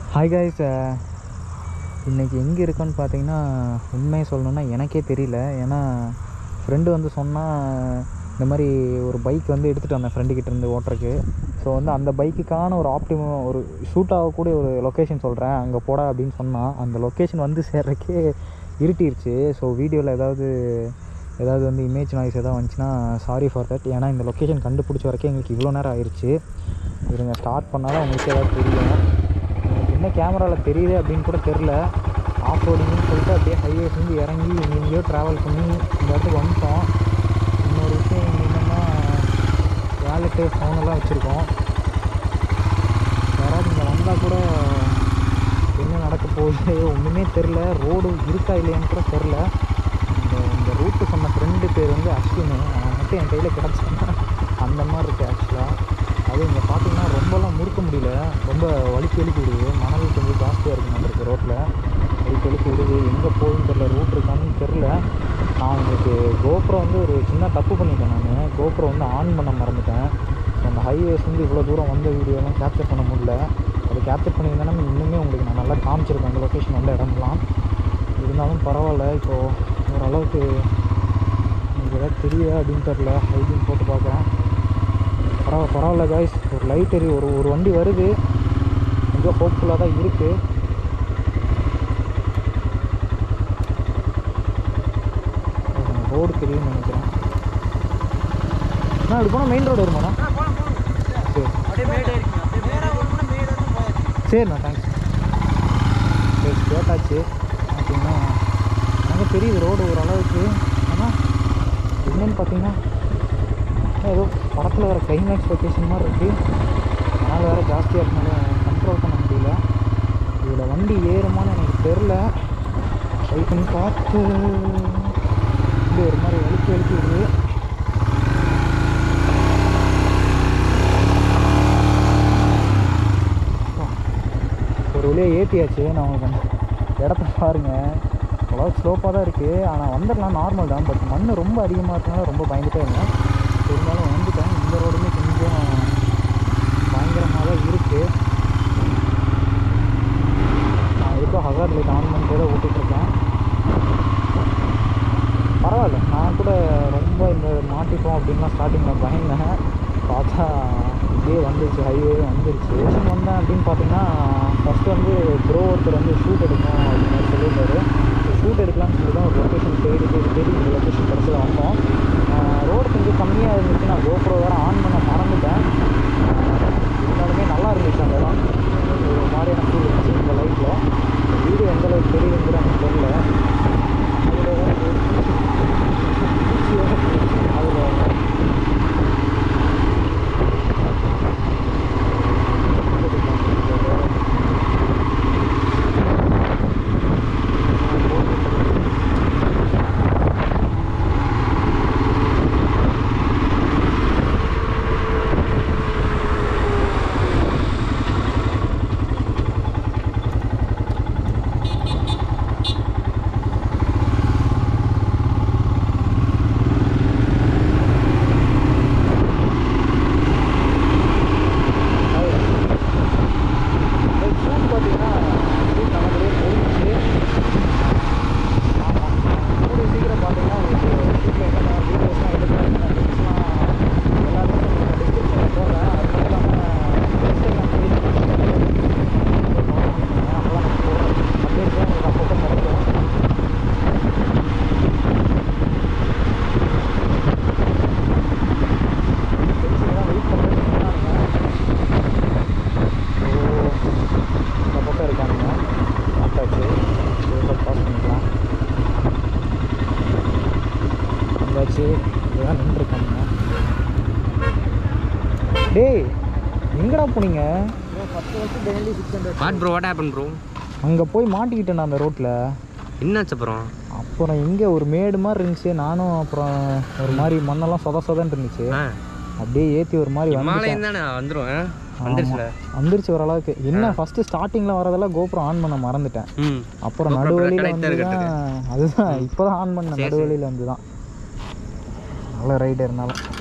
Hi guys இன்றைக்கி எங்கே இருக்கோன்னு பார்த்தீங்கன்னா உண்மையை சொல்லணுன்னா எனக்கே தெரியல ஏன்னா ஃப்ரெண்டு வந்து சொன்னால் இந்த மாதிரி ஒரு பைக் வந்து எடுத்துகிட்டு வந்தேன் ஃப்ரெண்டு கிட்டேருந்து ஓட்டுறக்கு ஸோ வந்து அந்த பைக்குக்கான ஒரு ஆப்டிமம் ஒரு ஷூட் ஆகக்கூடிய ஒரு லொக்கேஷன் சொல்கிறேன் அங்கே போடா அப்படின்னு சொன்னான் அந்த லொக்கேஷன் வந்து சேர்றக்கே இருட்டிருச்சு ஸோ வீடியோவில் ஏதாவது ஏதாவது வந்து இமேஜ் நாய்ஸ் எதாவது வந்துச்சுன்னா சாரி ஃபார் தட் ஏன்னா இந்த லொக்கேஷன் கண்டுபிடிச்ச வரைக்கும் எங்களுக்கு இவ்வளோ நேரம் ஆயிடுச்சு இருங்க ஸ்டார்ட் பண்ணாலும் உங்களுக்கு ஏதாவது தெரியும் எனக்கு என்ன கேமராவில் தெரியுது அப்படின்னு கூட தெரில ஆஃப் ரோடிங்னு சொல்லிட்டு அப்படியே ஹைவேஸ் வந்து இறங்கி எங்கேயோ ட்ராவல் பண்ணி இந்த இடத்துக்கு வந்துட்டோம் இன்னொரு விஷயம் இங்கே என்னென்னா வேலெட்டு ஃபோனெல்லாம் வச்சுருக்கோம் யாராவது இங்கே வந்தால் கூட என்ன நடக்க போகுது ஒன்றுமே தெரில ரோடு இருக்கா இல்லையான்னு கூட தெரில இந்த இந்த ரூட்டு சொன்ன ஃப்ரெண்டு பேர் வந்து அஸ்வின் அவன் மட்டும் என் கையில் கிடச்சான்னா அந்த மாதிரி இருக்குது ஆக்சுவலாக அது இங்கே பார்த்தீங்கன்னா ரொம்பலாம் முறுக்க முடியல ரொம்ப வலிக்கு வலிக்கு விடுது மணல் கொஞ்சம் ஜாஸ்தியாக இருக்கு நம்மளுக்கு ரோட்டில் வலிக்கு வலிக்கு விடுது எங்கே போகுதுன்னு தெரில ரூட் இருக்கான்னு தெரில நான் உங்களுக்கு கோப்ரோ வந்து ஒரு சின்ன தப்பு பண்ணிட்டேன் நான் கோப்ரோ வந்து ஆன் பண்ண மறந்துட்டேன் ஸோ அந்த ஹைவேஸ் வந்து இவ்வளோ தூரம் வந்த வீடியோலாம் கேப்சர் பண்ண முடியல அதை கேப்சர் பண்ணியிருந்தேன்னா இன்னுமே உங்களுக்கு நான் நல்லா காமிச்சிருப்பேன் அந்த லொக்கேஷன் வந்த இடம்லாம் இருந்தாலும் பரவாயில்ல இப்போது ஓரளவுக்கு எனக்கு ஏதாவது தெரியுதா அப்படின்னு தெரில ஹைடிங் போட்டு பார்க்குறேன் பரவாயில்ல பரவாயில்ல காய்ஸ் ஒரு லைட் எரி ஒரு ஒரு வண்டி வருது கொஞ்சம் ஹோப்ஃபுல்லாக தான் இருக்குது ரோடு தெரியும்னு நினைக்கிறேன் அண்ணா இப்படி போனால் மெயின் ரோடு வருமாண்ணா சரி சரிண்ணா தேங்க்ஸ் சரி கேட்டாச்சு பார்த்தீங்கன்னா எனக்கு தெரியுது ரோடு ஓரளவுக்கு ஆனால் என்னன்னு பார்த்தீங்கன்னா ஏதோ படத்தில் வர கிளைமேக்ஸ் லொக்கேஷன் மாதிரி இருக்குது அதனால் வேறு ஜாஸ்தியாக இருக்கனால கண்ட்ரோல் பண்ண முடியல இதில் வண்டி ஏறுமான்னு எனக்கு தெரில ட்ரை பண்ணி பார்த்து இது ஒரு மாதிரி வலிக்கு வலிக்கு விடுது ஒரு வழியாக ஏற்றியாச்சு நான் உங்களுக்கு அந்த இடத்த பாருங்கள் ஓரளவுக்கு ஸ்லோப்பாக தான் இருக்குது ஆனால் வந்துடலாம் நார்மல் தான் பட் மண் ரொம்ப அதிகமாக இருக்கனால ரொம்ப பயந்துட்டே இருந்தேன் இருந்தாலும் வந்துட்டேன் இந்த ரோடுமே கொஞ்சம் பயங்கரமாக தான் இருக்குது நான் எதுக்கோ ஹசார் லைட் ஆன் பண்ணிட்டே தான் ஓட்டிகிட்ருக்கேன் பரவாயில்ல நான் கூட ரொம்ப இந்த மாட்டிப்போம் அப்படின்லாம் ஸ்டார்டிங்கில் பயந்தேன் பார்த்தா இப்படியே வந்துருச்சு ஹைவே வந்துருச்சு ரீசன் வந்தேன் அப்படின்னு பார்த்தீங்கன்னா ஃபஸ்ட்டு வந்து ப்ரோ ஒருத்தர் வந்து ஷூட் எடுக்கணும் அப்படின்னு மாதிரி சொல்லியிருந்தாரு ஸோ ஷூட் எடுக்கலாம்னு சொல்லி தான் ஒரு லொக்கேஷன் தேடி தேடி தேடி இந்த லொக்கேஷன் கிடச்சது வந்தோம் ரோடு கொஞ்சம் கம்மியாக இருந்துச்சு நான் கோப்ரோ வேறு ஆன் பண்ண மறந்துட்டேன் இருந்தாலுமே நல்லா இருந்துச்சு அந்த இடம் ஒரு மாதிரியான ஃபீல் இருந்துச்சு இந்த லைட்டில் வீடு எந்த அளவுக்கு தெரியுங்கிற எனக்கு தெரியல அதில் வேற ஒரு பூச்சி வேற அதில் ஃபோன் பார்த்தீங்கன்னா ஃபோன் நமக்குள்ளே போயிடுச்சு ஆமாம் கூடிய சீக்கிரம் பார்த்தீங்கன்னா உங்களுக்கு ஷூட்டில் என்னென்ன வீடியோஸ்லாம் எடுக்கலாம் என்னென்ன லிங்க்ஸ்லாம் எல்லாத்தையும் உங்களுக்கு டிஸ்கிரிப்ஷனில் போடுறேன் அது மட்டும் இல்லாமல் இன்ஸ்டாகிராம் பேஜ் அப்போல்லாம் நான் போடுறேன் அப்டேட்ஸ்லாம் உங்களுக்கு அப்பப்போ கிடைக்கும் ஃப்ரெண்ட்ஸுங்கெல்லாம் வெயிட் பண்ணுறேன்னு சொன்னாங்க ஸோ இந்த பக்கம் இருக்கானுங்க பார்த்தாச்சு இவங்க பாஸ் பண்ணிக்கலாம் வந்தாச்சு இதெல்லாம் நின்றுருக்கானுங்க டேய் எங்கடா போனீங்க what bro what happen bro அங்கே போய் மாட்டிக்கிட்டேன் அந்த ரோட்டில் என்னாச்சு அப்புறம் அப்புறம் எங்கே ஒரு மேடு மாதிரி இருந்துச்சு நானும் அப்புறம் ஒரு மாதிரி மண்ணெல்லாம் சொத சொதன்னு இருந்துச்சு ஆ அப்படியே ஏற்றி ஒரு மாதிரி வந்துட்டேன் ஹிமாலயம் தானே வந்துடும் வந்துருச்சுல வந்துருச்சு ஓரளவுக்கு என்ன ஃபஸ்ட்டு ஸ்டார்டிங்கில் வரதெல்லாம் கோபுரம் ஆன் பண்ண மறந்துட்டேன் ம் அப்புறம் GoPro நடுவழியில் connect வந்து ஆ தான் அதுதான் இப்போ தான் ஆன் பண்ண சரி, சரி. நடுவழியில் வந்து தான் நல்ல ரைடு இருந்தாலும்